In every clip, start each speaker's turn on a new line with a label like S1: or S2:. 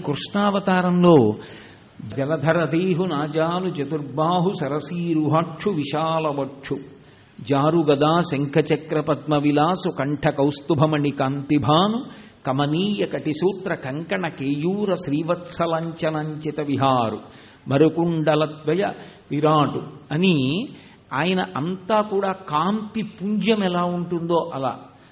S1: కృష్ణావతారంలో జలధరదేహు నాజాలు చతుర్బాహు సరసీరుహాక్షు విశాలవక్షు జారుగదా శంఖచక్ర పద్మ విలాసు కంఠ కౌస్తుభమణి కాంతిభాను కమనీయ కటిసూత్ర కంకణ కేయూర శ్రీవత్సలంచనంచిత విహారు మరుకుండలద్వయ విరాటు అని ఆయన అంతా కూడా కాంతి పుంజం ఎలా ఉంటుందో అలా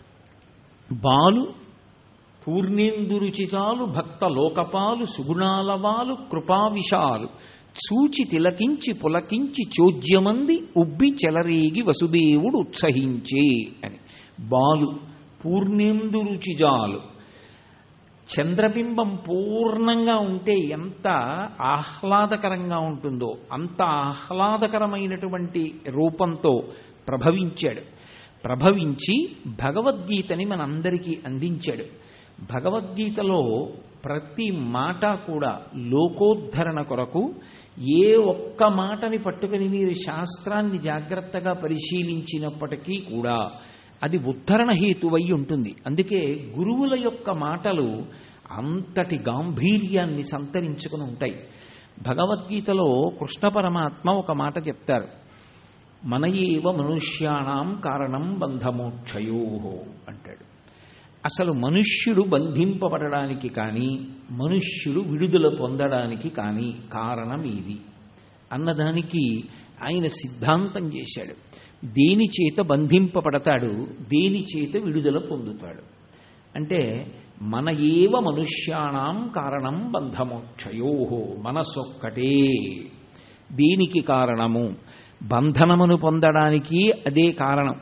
S1: బాలు పూర్ణేందురుచితాలు భక్త లోకపాలు సుగుణాలవాలు కృపావిశాలు చూచి తిలకించి పులకించి చోద్యమంది ఉబ్బి చెలరేగి వసుదేవుడు ఉత్సహించే అని బాలు పూర్ణేందురుచిజాలు చంద్రబింబం పూర్ణంగా ఉంటే ఎంత ఆహ్లాదకరంగా ఉంటుందో అంత ఆహ్లాదకరమైనటువంటి రూపంతో ప్రభవించాడు ప్రభవించి భగవద్గీతని మనందరికీ అందించాడు భగవద్గీతలో ప్రతి మాట కూడా లోకోద్ధరణ కొరకు ఏ ఒక్క మాటని పట్టుకుని మీరు శాస్త్రాన్ని జాగ్రత్తగా పరిశీలించినప్పటికీ కూడా అది ఉద్ధరణ హేతువై ఉంటుంది అందుకే గురువుల యొక్క మాటలు అంతటి గాంభీర్యాన్ని సంతరించుకుని ఉంటాయి భగవద్గీతలో కృష్ణ పరమాత్మ ఒక మాట చెప్తారు మన ఏవ మనుష్యాణం కారణం బంధమోక్షయో అంటాడు అసలు మనుష్యుడు బంధింపబడడానికి కానీ మనుష్యుడు విడుదల పొందడానికి కానీ కారణం ఇది అన్నదానికి ఆయన సిద్ధాంతం చేశాడు దేని చేత బంధింపబడతాడు దేని చేత విడుదల పొందుతాడు అంటే మన ఏవ మనుష్యాణం కారణం బంధమోక్షయో మనసొక్కటే దీనికి కారణము బంధనమును పొందడానికి అదే కారణం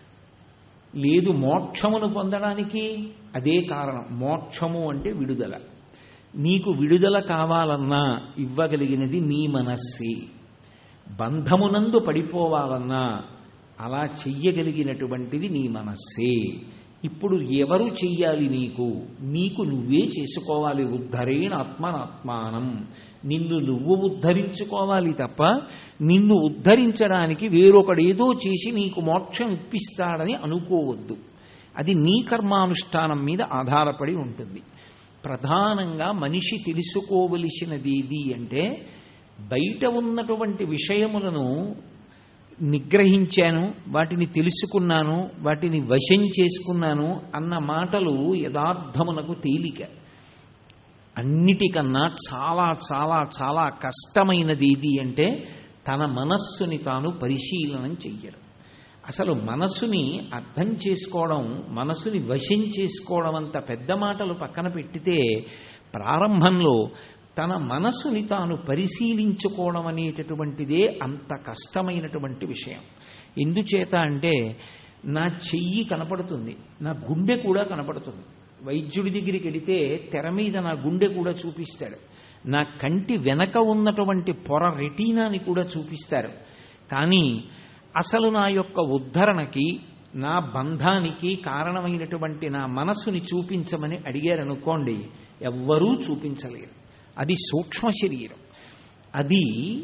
S1: లేదు మోక్షమును పొందడానికి అదే కారణం మోక్షము అంటే విడుదల నీకు విడుదల కావాలన్నా ఇవ్వగలిగినది నీ మనస్సే బంధమునందు పడిపోవాలన్నా అలా చెయ్యగలిగినటువంటిది నీ మనస్సే ఇప్పుడు ఎవరు చెయ్యాలి నీకు నీకు నువ్వే చేసుకోవాలి ఉద్ధరేణ ఆత్మనాత్మానం నిన్ను నువ్వు ఉద్ధరించుకోవాలి తప్ప నిన్ను ఉద్ధరించడానికి వేరొకడేదో చేసి నీకు మోక్షం ఇప్పిస్తాడని అనుకోవద్దు అది నీ కర్మానుష్ఠానం మీద ఆధారపడి ఉంటుంది ప్రధానంగా మనిషి తెలుసుకోవలసినది ఏది అంటే బయట ఉన్నటువంటి విషయములను నిగ్రహించాను వాటిని తెలుసుకున్నాను వాటిని వశం చేసుకున్నాను అన్న మాటలు యథార్థమునకు తేలిక అన్నిటికన్నా చాలా చాలా చాలా కష్టమైనది ఏది అంటే తన మనస్సుని తాను పరిశీలనం చెయ్యడం అసలు మనసుని అర్థం చేసుకోవడం మనసుని వశం చేసుకోవడం అంత పెద్ద మాటలు పక్కన పెట్టితే ప్రారంభంలో తన మనసుని తాను పరిశీలించుకోవడం అనేటటువంటిదే అంత కష్టమైనటువంటి విషయం ఎందుచేత అంటే నా చెయ్యి కనపడుతుంది నా గుండె కూడా కనపడుతుంది వైద్యుడి దగ్గరికి వెడితే తెర మీద నా గుండె కూడా చూపిస్తాడు నా కంటి వెనక ఉన్నటువంటి పొర రెటీనాని కూడా చూపిస్తారు కానీ అసలు నా యొక్క ఉద్ధరణకి నా బంధానికి కారణమైనటువంటి నా మనసుని చూపించమని అడిగారనుకోండి ఎవ్వరూ చూపించలేరు అది సూక్ష్మ శరీరం అది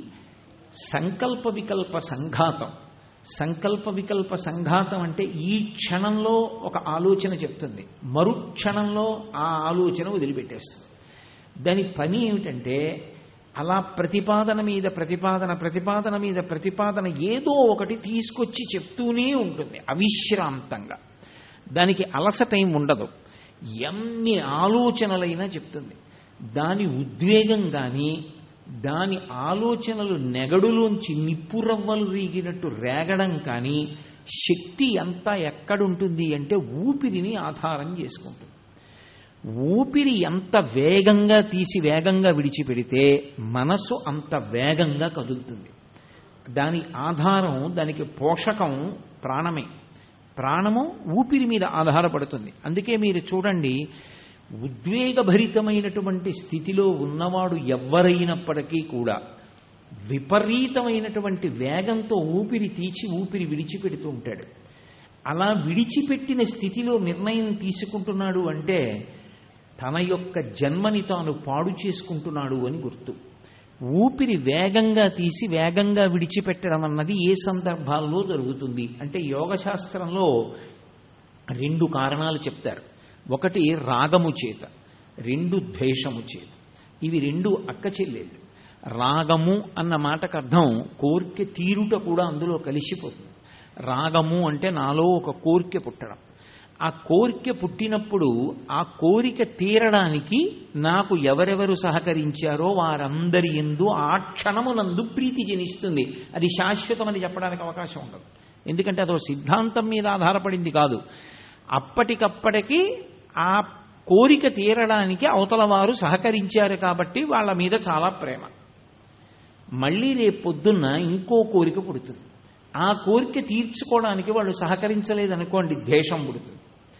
S1: సంకల్ప వికల్ప సంఘాతం సంకల్ప వికల్ప సంఘాతం అంటే ఈ క్షణంలో ఒక ఆలోచన చెప్తుంది మరు క్షణంలో ఆ ఆలోచన వదిలిపెట్టేస్తుంది దాని పని ఏమిటంటే అలా ప్రతిపాదన మీద ప్రతిపాదన ప్రతిపాదన మీద ప్రతిపాదన ఏదో ఒకటి తీసుకొచ్చి చెప్తూనే ఉంటుంది అవిశ్రాంతంగా దానికి అలస టైం ఉండదు ఎన్ని ఆలోచనలైనా చెప్తుంది దాని ఉద్వేగం కానీ దాని ఆలోచనలు నెగడులోంచి నిప్పురవ్వలు రీగినట్టు రేగడం కానీ శక్తి అంతా ఎక్కడుంటుంది అంటే ఊపిరిని ఆధారం చేసుకుంటుంది ఊపిరి ఎంత వేగంగా తీసి వేగంగా విడిచిపెడితే మనసు అంత వేగంగా కదులుతుంది దాని ఆధారం దానికి పోషకం ప్రాణమే ప్రాణము ఊపిరి మీద ఆధారపడుతుంది అందుకే మీరు చూడండి ఉద్వేగభరితమైనటువంటి స్థితిలో ఉన్నవాడు ఎవ్వరైనప్పటికీ కూడా విపరీతమైనటువంటి వేగంతో ఊపిరి తీసి ఊపిరి విడిచిపెడుతూ ఉంటాడు అలా విడిచిపెట్టిన స్థితిలో నిర్ణయం తీసుకుంటున్నాడు అంటే తన యొక్క జన్మని తాను పాడు చేసుకుంటున్నాడు అని గుర్తు ఊపిరి వేగంగా తీసి వేగంగా విడిచిపెట్టడం అన్నది ఏ సందర్భాల్లో జరుగుతుంది అంటే యోగశాస్త్రంలో రెండు కారణాలు చెప్తారు ఒకటి రాగము చేత రెండు ద్వేషము చేత ఇవి రెండు అక్క చెల్లెళ్ళు రాగము అన్న మాటకు అర్థం కోరిక తీరుట కూడా అందులో కలిసిపోతుంది రాగము అంటే నాలో ఒక కోరిక పుట్టడం ఆ కోరిక పుట్టినప్పుడు ఆ కోరిక తీరడానికి నాకు ఎవరెవరు సహకరించారో వారందరి ఎందు ఆ క్షణమునందు ప్రీతి జనిస్తుంది అది శాశ్వతమని చెప్పడానికి అవకాశం ఉండదు ఎందుకంటే అదో సిద్ధాంతం మీద ఆధారపడింది కాదు అప్పటికప్పటికి ఆ కోరిక తీరడానికి అవతల వారు సహకరించారు కాబట్టి వాళ్ళ మీద చాలా ప్రేమ మళ్ళీ రేపు పొద్దున్న ఇంకో కోరిక పుడుతుంది ఆ కోరిక తీర్చుకోవడానికి వాళ్ళు సహకరించలేదనుకోండి ద్వేషం పుడుతుంది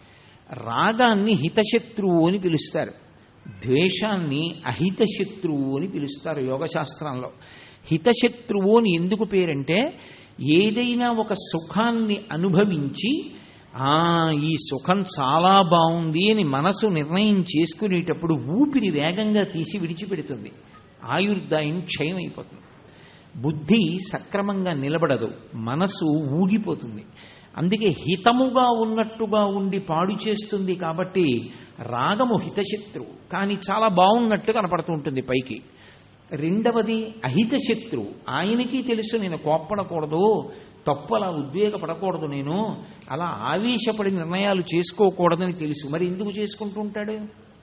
S1: రాగాన్ని హితశత్రువు అని పిలుస్తారు ద్వేషాన్ని అహితశత్రువు అని పిలుస్తారు యోగశాస్త్రంలో హితశత్రువు అని ఎందుకు పేరంటే ఏదైనా ఒక సుఖాన్ని అనుభవించి ఆ ఈ సుఖం చాలా బాగుంది అని మనసు నిర్ణయం చేసుకునేటప్పుడు ఊపిరి వేగంగా తీసి విడిచిపెడుతుంది ఆయుర్దాయం క్షయం అయిపోతుంది బుద్ధి సక్రమంగా నిలబడదు మనసు ఊగిపోతుంది అందుకే హితముగా ఉన్నట్టుగా ఉండి పాడు చేస్తుంది కాబట్టి రాగము హితశత్రువు కానీ చాలా బాగున్నట్టు కనపడుతూ ఉంటుంది పైకి రెండవది అహితశత్రువు ఆయనకి తెలుసు నేను కోప్పడకూడదు తప్పు అలా ఉద్వేగపడకూడదు నేను అలా ఆవేశపడి నిర్ణయాలు చేసుకోకూడదని తెలుసు మరి ఎందుకు చేసుకుంటూ ఉంటాడు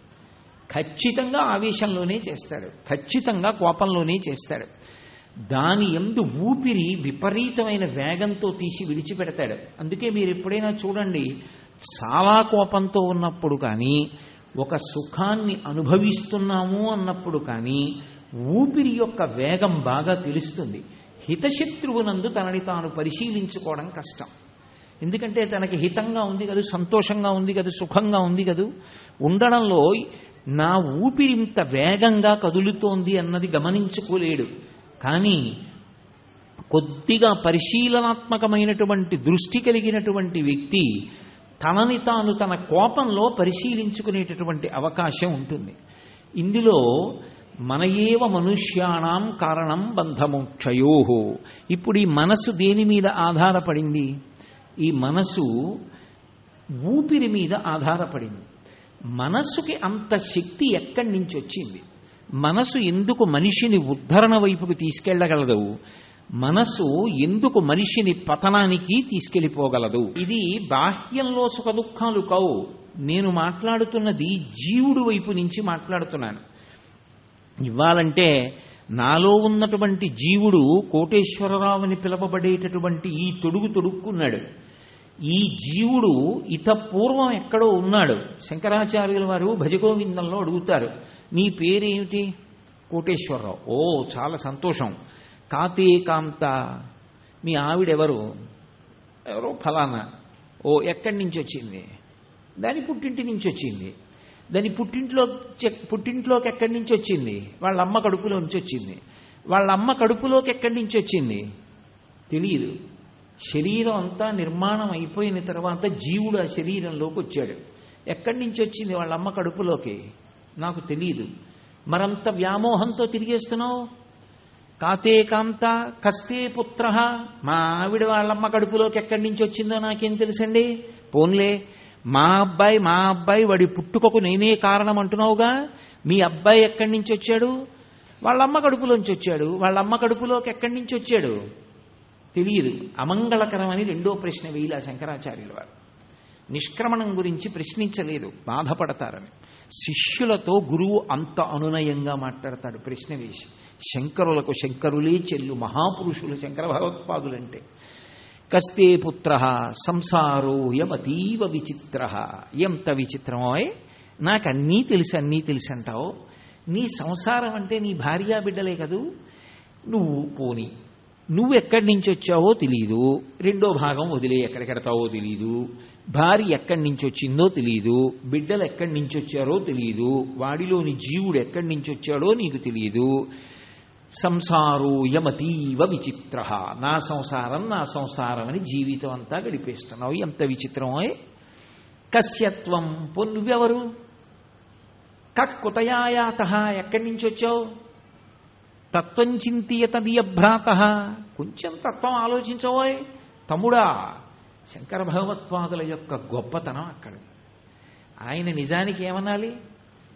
S1: ఖచ్చితంగా ఆవేశంలోనే చేస్తాడు ఖచ్చితంగా కోపంలోనే చేస్తాడు దాని ఎందు ఊపిరి విపరీతమైన వేగంతో తీసి విడిచిపెడతాడు అందుకే మీరు ఎప్పుడైనా చూడండి చాలా కోపంతో ఉన్నప్పుడు కానీ ఒక సుఖాన్ని అనుభవిస్తున్నాము అన్నప్పుడు కానీ ఊపిరి యొక్క వేగం బాగా తెలుస్తుంది హితశత్రువునందు తనని తాను పరిశీలించుకోవడం కష్టం ఎందుకంటే తనకి హితంగా ఉంది కదా సంతోషంగా ఉంది కదా సుఖంగా ఉంది కదా ఉండడంలో నా ఊపిరి ఇంత వేగంగా కదులుతోంది అన్నది గమనించుకోలేడు కానీ కొద్దిగా పరిశీలనాత్మకమైనటువంటి దృష్టి కలిగినటువంటి వ్యక్తి తనని తాను తన కోపంలో పరిశీలించుకునేటటువంటి అవకాశం ఉంటుంది ఇందులో మన ఏవ మనుష్యాణం కారణం బంధమోక్షయో ఇప్పుడు ఈ మనసు దేని మీద ఆధారపడింది ఈ మనసు ఊపిరి మీద ఆధారపడింది మనస్సుకి అంత శక్తి ఎక్కడి నుంచి వచ్చింది మనసు ఎందుకు మనిషిని ఉద్ధరణ వైపుకు తీసుకెళ్ళగలదు మనసు ఎందుకు మనిషిని పతనానికి తీసుకెళ్ళిపోగలదు ఇది బాహ్యంలో సుఖ దుఃఖాలు కావు నేను మాట్లాడుతున్నది జీవుడు వైపు నుంచి మాట్లాడుతున్నాను ఇవ్వాలంటే నాలో ఉన్నటువంటి జీవుడు కోటేశ్వరరావు అని పిలవబడేటటువంటి ఈ తొడుగు తొడుక్కున్నాడు ఈ జీవుడు ఇత పూర్వం ఎక్కడో ఉన్నాడు శంకరాచార్యుల వారు భజగోవిందంలో అడుగుతారు నీ పేరేమిటి కోటేశ్వరరావు ఓ చాలా సంతోషం కాతే కాంత మీ ఆవిడెవరు ఎవరో ఫలానా ఓ ఎక్కడి నుంచి వచ్చింది దాని పుట్టింటి నుంచి వచ్చింది దాని పుట్టింట్లో చె- పుట్టింట్లోకి ఎక్కడి నుంచి వచ్చింది వాళ్ళ అమ్మ కడుపులో నుంచి వచ్చింది వాళ్ళ అమ్మ కడుపులోకి ఎక్కడి నుంచి వచ్చింది తెలియదు శరీరం అంతా నిర్మాణం అయిపోయిన తర్వాత జీవుడు ఆ శరీరంలోకి వచ్చాడు ఎక్కడి నుంచి వచ్చింది వాళ్ళ అమ్మ కడుపులోకి నాకు తెలియదు మరంత వ్యామోహంతో తిరిగేస్తున్నావు కాతే కాంత కస్తే పుత్ర మా ఆవిడ వాళ్ళమ్మ కడుపులోకి ఎక్కడి నుంచి వచ్చిందో నాకేం తెలుసండి పోన్లే మా అబ్బాయి మా అబ్బాయి వాడి పుట్టుకకు నేనే కారణం అంటున్నావుగా మీ అబ్బాయి ఎక్కడి నుంచి వచ్చాడు వాళ్ళమ్మ కడుపులోంచి వచ్చాడు వాళ్ళమ్మ కడుపులోకి ఎక్కడి నుంచి వచ్చాడు తెలియదు అమంగళకరమని రెండో ప్రశ్న వేయలా శంకరాచార్యుల వారు నిష్క్రమణం గురించి ప్రశ్నించలేదు బాధపడతారని శిష్యులతో గురువు అంత అనునయంగా మాట్లాడతాడు ప్రశ్న వేసి శంకరులకు శంకరులే చెల్లు మహాపురుషులు శంకర భగవత్పాదులంటే కస్తే పుత్ర సంసారో యమతీవ విచిత్ర ఎంత విచిత్రమోయ్ నాకు అన్నీ తెలుసు అన్నీ తెలుసు అంటావు నీ సంసారం అంటే నీ భార్యా బిడ్డలే కదూ నువ్వు పోని నువ్వు ఎక్కడి నుంచి వచ్చావో తెలియదు రెండో భాగం వదిలే ఎక్కడికెడతావో తెలియదు భార్య ఎక్కడి నుంచి వచ్చిందో తెలియదు బిడ్డలు ఎక్కడి నుంచి వచ్చారో తెలియదు వాడిలోని జీవుడు ఎక్కడి నుంచి వచ్చాడో నీకు తెలియదు సంసారో యమతీవ విచిత్ర నా సంసారం నా సంసారం అని జీవితం అంతా గడిపేస్తున్నావు ఎంత విచిత్రమో కస్యత్వం పొన్నువెవరు కక్కుతయాయాత ఎక్కడి నుంచి వచ్చావు తత్వం చింతియత భ్రాత కొంచెం తత్వం ఆలోచించవోయ్ తమ్ముడా శంకర భగవత్పాదుల యొక్క గొప్పతనం అక్కడ ఆయన నిజానికి ఏమనాలి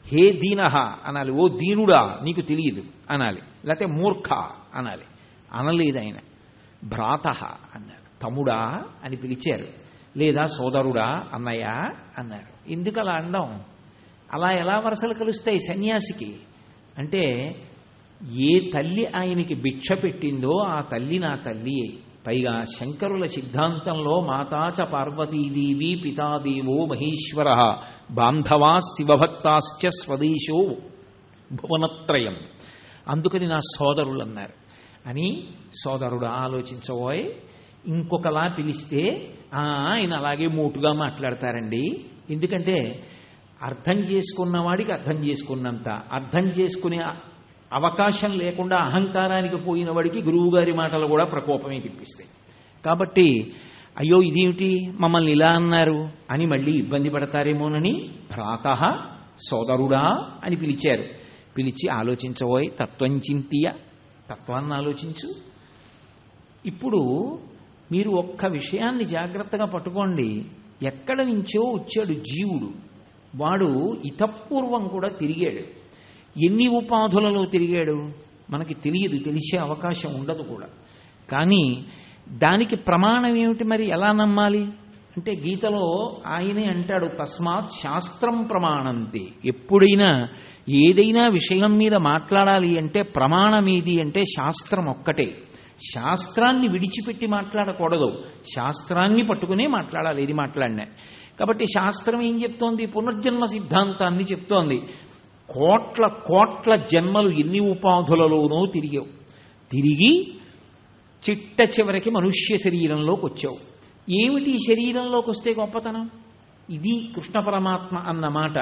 S1: హే దీనహ అనాలి ఓ దీనుడా నీకు తెలియదు అనాలి లేకపోతే మూర్ఖ అనాలి అనలేదు ఆయన భ్రాత అన్నారు తమ్ముడా అని పిలిచారు లేదా సోదరుడా అన్నయ్య అన్నారు ఎందుకు అలా అండం అలా ఎలా వరసలు కలుస్తాయి సన్యాసికి అంటే ఏ తల్లి ఆయనకి భిక్ష పెట్టిందో ఆ తల్లి నా తల్లి పైగా శంకరుల సిద్ధాంతంలో మాతాచ పార్వతీదేవి పితాదేవో మహేశ్వర బాంధవా శివభక్తాశ్చ స్వదేశో భువనత్రయం అందుకని నా సోదరులు అన్నారు అని సోదరుడు ఆలోచించబోయ్ ఇంకొకలా పిలిస్తే "ఆ, ఆయన అలాగే మోటుగా మాట్లాడతారండి ఎందుకంటే అర్థం చేసుకున్న వాడికి అర్థం చేసుకున్నంత అర్థం చేసుకునే అవకాశం లేకుండా అహంకారానికి పోయిన వాడికి గురువుగారి మాటలు కూడా ప్రకోపమే తెప్పిస్తాయి కాబట్టి అయ్యో ఇదేమిటి మమ్మల్ని ఇలా అన్నారు అని మళ్ళీ ఇబ్బంది పడతారేమోనని భ్రాత సోదరుడా అని పిలిచారు పిలిచి ఆలోచించబోయ్ తత్వం చింతియ తత్వాన్ని ఆలోచించు ఇప్పుడు మీరు ఒక్క విషయాన్ని జాగ్రత్తగా పట్టుకోండి ఎక్కడ నుంచో వచ్చాడు జీవుడు వాడు ఇతపూర్వం కూడా తిరిగాడు ఎన్ని ఉపాధులలో తిరిగాడు మనకి తెలియదు తెలిసే అవకాశం ఉండదు కూడా కానీ దానికి ప్రమాణం ఏమిటి మరి ఎలా నమ్మాలి అంటే గీతలో ఆయనే అంటాడు తస్మాత్ శాస్త్రం ప్రమాణంతే ఎప్పుడైనా ఏదైనా విషయం మీద మాట్లాడాలి అంటే ప్రమాణం ఏది అంటే శాస్త్రం ఒక్కటే శాస్త్రాన్ని విడిచిపెట్టి మాట్లాడకూడదు శాస్త్రాన్ని పట్టుకునే మాట్లాడాలి ఇది మాట్లాడినా కాబట్టి శాస్త్రం ఏం చెప్తోంది పునర్జన్మ సిద్ధాంతాన్ని చెప్తోంది కోట్ల కోట్ల జన్మలు ఎన్ని ఉపాధులలోనో తిరిగావు తిరిగి చిట్ట చివరికి మనుష్య శరీరంలోకి వచ్చావు ఏమిటి ఈ శరీరంలోకి వస్తే గొప్పతనం ఇది కృష్ణ పరమాత్మ అన్న మాట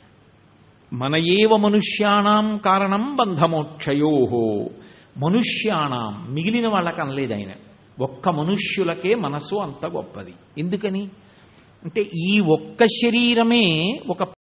S1: మన ఏవ మనుష్యాణం కారణం బంధమోక్షయో మనుష్యాణం మిగిలిన వాళ్ళకి అనలేదు ఆయన ఒక్క మనుష్యులకే మనసు అంత గొప్పది ఎందుకని అంటే ఈ ఒక్క శరీరమే ఒక